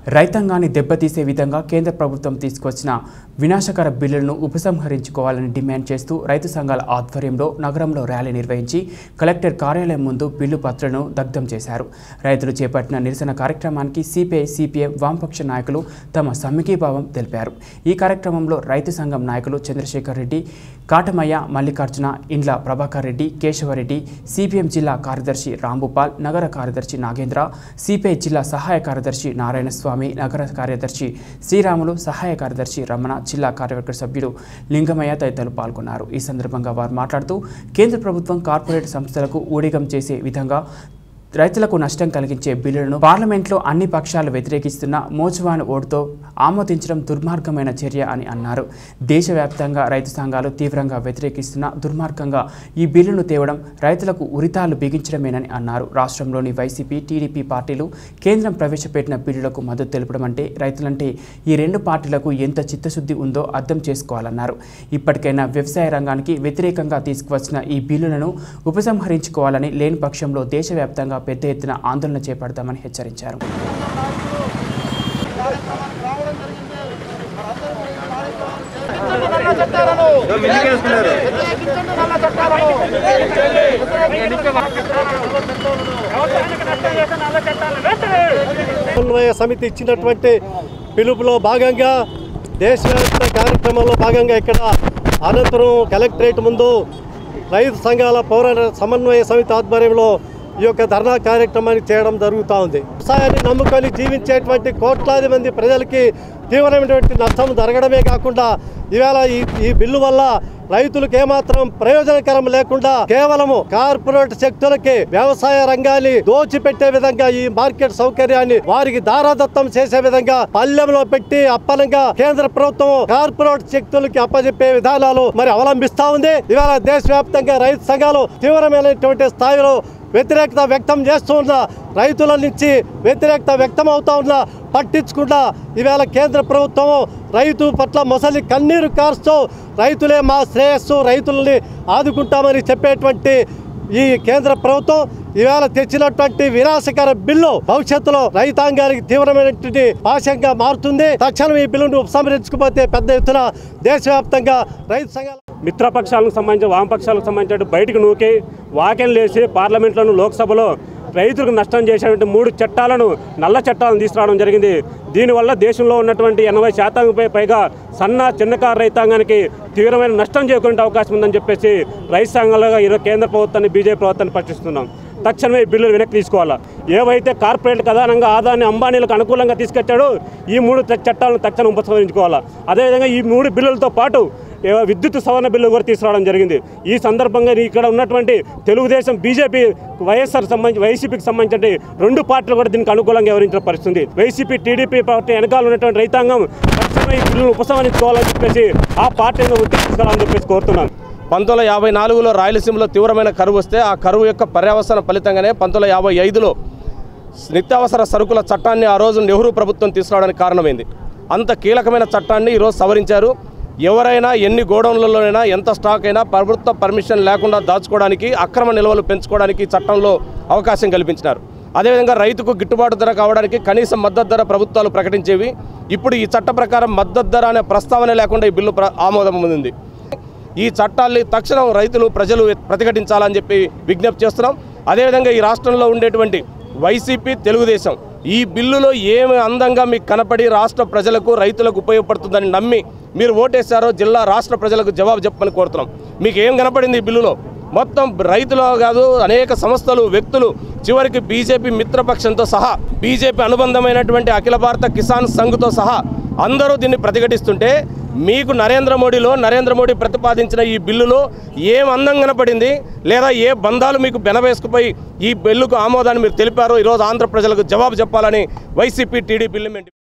రైతాంగాన్ని దెబ్బతీసే విధంగా కేంద్ర ప్రభుత్వం తీసుకొచ్చిన వినాశకర బిల్లులను ఉపసంహరించుకోవాలని డిమాండ్ చేస్తూ రైతు సంఘాల ఆధ్వర్యంలో నగరంలో ర్యాలీ నిర్వహించి కలెక్టర్ కార్యాలయం ముందు బిల్లు పత్రాలను దగ్ధం చేశారు రైతులు చేపట్టిన నిరసన కార్యక్రమానికి సిపిఐ సిపిఎం వామపక్ష నాయకులు తమ సమ్మికీభావం తెలిపారు ఈ కార్యక్రమంలో రైతు సంఘం నాయకులు చంద్రశేఖర్ రెడ్డి కాటమయ్య మల్లికార్జున ఇండ్ల ప్రభాకర్ రెడ్డి కేశవరెడ్డి సిపిఎం జిల్లా కార్యదర్శి రాంభూపాల్ నగర కార్యదర్శి నాగేంద్ర సిపిఐ జిల్లా సహాయ కార్యదర్శి నారాయణస్వామి నగర కార్యదర్శి శ్రీరాములు సహాయ కార్యదర్శి రమణ జిల్లా కార్యవర్గ సభ్యుడు లింగమయ్య తదితరులు పాల్గొన్నారు ఈ సందర్భంగా వారు మాట్లాడుతూ కేంద్ర ప్రభుత్వం కార్పొరేట్ సంస్థలకు ఊడిగం చేసే విధంగా రైతులకు నష్టం కలిగించే బిల్లులను పార్లమెంట్లో అన్ని పక్షాలు వ్యతిరేకిస్తున్న మోచువాన్ ఓటుతో ఆమోదించడం దుర్మార్గమైన చర్య అని అన్నారు దేశవ్యాప్తంగా రైతు సంఘాలు తీవ్రంగా వ్యతిరేకిస్తున్న దుర్మార్గంగా ఈ బిల్లును తేవడం రైతులకు ఉరితాలు బిగించడమేనని అన్నారు రాష్ట్రంలోని వైసీపీ టీడీపీ పార్టీలు కేంద్రం ప్రవేశపెట్టిన బిల్లులకు మద్దతు తెలపడం అంటే రైతులంటే ఈ రెండు పార్టీలకు ఎంత చిత్తశుద్ధి ఉందో అర్థం చేసుకోవాలన్నారు ఇప్పటికైనా వ్యవసాయ రంగానికి వ్యతిరేకంగా తీసుకువచ్చిన ఈ బిల్లులను ఉపసంహరించుకోవాలని లేని పక్షంలో దేశవ్యాప్తంగా పెద్ద ఎత్తున ఆందోళన చేపడతామని హెచ్చరించారు సమన్వయ సమితి ఇచ్చినటువంటి పిలుపులో భాగంగా దేశవ్యాప్త కార్యక్రమంలో భాగంగా ఇక్కడ అనంతరం కలెక్టరేట్ ముందు రైతు సంఘాల పౌర సమన్వయ సమితి ఆధ్వర్యంలో ఈ యొక్క ధర్నా కార్యక్రమాన్ని చేయడం జరుగుతూ ఉంది వ్యవసాయాన్ని నమ్ముకొని జీవించేటువంటి కోట్లాది మంది ప్రజలకి తీవ్రమైనటువంటి నష్టం జరగడమే కాకుండా ఇవాళ ఈ ఈ బిల్లు వల్ల రైతులకు ఏమాత్రం ప్రయోజనకరం లేకుండా కేవలము కార్పొరేట్ శక్తులకి వ్యవసాయ రంగాన్ని దోచిపెట్టే విధంగా ఈ మార్కెట్ సౌకర్యాన్ని వారికి దారాదత్తం చేసే విధంగా పల్లెంలో పెట్టి అప్పనంగా కేంద్ర ప్రభుత్వం కార్పొరేట్ శక్తులకి అప్పజెప్పే విధానాలు మరి అవలంబిస్తా ఉంది ఇవాళ దేశవ్యాప్తంగా రైతు సంఘాలు తీవ్రమైనటువంటి స్థాయిలో వ్యతిరేకత వ్యక్తం చేస్తూ ఉన్న రైతుల నుంచి వ్యతిరేకత వ్యక్తం అవుతా ఉన్న పట్టించకుండా ఈవేళ కేంద్ర ప్రభుత్వం రైతు పట్ల మొసలి కన్నీరు కారుస్తూ రైతులే మా శ్రేయస్సు రైతులని ఆదుకుంటామని చెప్పేటువంటి ఈ కేంద్ర ప్రభుత్వం ఈవేళ తెచ్చినటువంటి వినాశకర బిల్లు భవిష్యత్తులో రైతాంగానికి తీవ్రమైనటువంటి ఆశంగా మారుతుంది తక్షణం ఈ బిల్లును ఉపసంహరించుకుపోతే పెద్ద ఎత్తున దేశవ్యాప్తంగా రైతు సంఘాల మిత్రపక్షాలకు సంబంధించిన వామపక్షాలకు సంబంధించిన బయటకు నూకి వాక్యం లేసి పార్లమెంట్లోను లోక్సభలో రైతులకు నష్టం చేసేటువంటి మూడు చట్టాలను నల్ల చట్టాలను తీసుకురావడం జరిగింది దీనివల్ల దేశంలో ఉన్నటువంటి ఎనభై శాతంపై పైగా సన్న చిన్నకారు రైతాంగానికి తీవ్రమైన నష్టం చేకూరే అవకాశం ఉందని చెప్పేసి రైతు సంఘాలుగా ఈరోజు కేంద్ర ప్రభుత్వాన్ని బీజేపీ ప్రభుత్వాన్ని ప్రశ్నిస్తున్నాం తక్షణమే ఈ బిల్లులు వెనక్కి తీసుకోవాలా ఏవైతే కార్పొరేట్ ప్రధానంగా ఆదాని అంబానీలకు అనుకూలంగా తీసుకొచ్చాడో ఈ మూడు చ- చట్టాలను తక్షణం ఉపసంహరించుకోవాలా అదేవిధంగా ఈ మూడు బిల్లులతో పాటు ఏ విద్యుత్ సవరణ బిల్లు కూడా తీసుకురావడం జరిగింది ఈ సందర్భంగా ఇక్కడ ఉన్నటువంటి తెలుగుదేశం బీజేపీ వైఎస్ఆర్ సంబంధించి వైసీపీకి సంబంధించిన రెండు పార్టీలు కూడా దీనికి అనుకూలంగా వ్యవహరించిన పరిస్థితి వైసీపీ టీడీపీ పార్టీ వెనకాల ఉన్నటువంటి రైతాంగం తక్షణమే ఈ బిల్లును ఉపసంహరించుకోవాలని చెప్పేసి ఆ పార్టీని ఉద్దేశించాలని చెప్పేసి కోరుతున్నాను పంతొమ్మిది వందల యాభై నాలుగులో రాయలసీమలో తీవ్రమైన కరువు వస్తే ఆ కరువు యొక్క పర్యవసన ఫలితంగానే పంతొమ్మిది వందల యాభై ఐదులో నిత్యావసర సరుకుల చట్టాన్ని ఆ రోజు నెహ్రూ ప్రభుత్వం తీసుకురావడానికి కారణమైంది అంత కీలకమైన చట్టాన్ని ఈరోజు సవరించారు ఎవరైనా ఎన్ని గోడౌన్లలోనైనా ఎంత స్టాక్ అయినా ప్రభుత్వ పర్మిషన్ లేకుండా దాచుకోవడానికి అక్రమ నిల్వలు పెంచుకోవడానికి ఈ చట్టంలో అవకాశం కల్పించినారు అదేవిధంగా రైతుకు గిట్టుబాటు ధర కావడానికి కనీస మద్దతు ధర ప్రభుత్వాలు ప్రకటించేవి ఇప్పుడు ఈ చట్ట ప్రకారం మద్దతు ధర అనే ప్రస్తావన లేకుండా ఈ బిల్లు ప్ర- ఆమోదం పొందింది ఈ చట్టాల్ని తక్షణం రైతులు ప్రజలు ప్రతిఘటించాలని చెప్పి విజ్ఞప్తి చేస్తున్నాం అదేవిధంగా ఈ రాష్ట్రంలో ఉండేటువంటి వైసీపీ తెలుగుదేశం ఈ బిల్లులో ఏమి అందంగా మీకు కనపడి రాష్ట్ర ప్రజలకు రైతులకు ఉపయోగపడుతుందని నమ్మి మీరు ఓటేశారో జిల్లా రాష్ట్ర ప్రజలకు జవాబు చెప్పమని కోరుతున్నాం మీకు ఏం కనపడింది ఈ బిల్లులో మొత్తం రైతులు కాదు అనేక సంస్థలు వ్యక్తులు చివరికి బీజేపీ మిత్రపక్షంతో సహా బీజేపీ అనుబంధమైనటువంటి అఖిల భారత కిసాన్ సంఘ్తో సహా అందరూ దీన్ని ప్రతిఘటిస్తుంటే మీకు నరేంద్ర మోడీలో నరేంద్ర మోడీ ప్రతిపాదించిన ఈ బిల్లులో ఏం అందం కనపడింది లేదా ఏ బంధాలు మీకు బెనవేసుకుపోయి ఈ బిల్లుకు ఆమోదాన్ని మీరు తెలిపారో ఈరోజు ఆంధ్ర ప్రజలకు జవాబు చెప్పాలని వైసీపీ టీడీపీ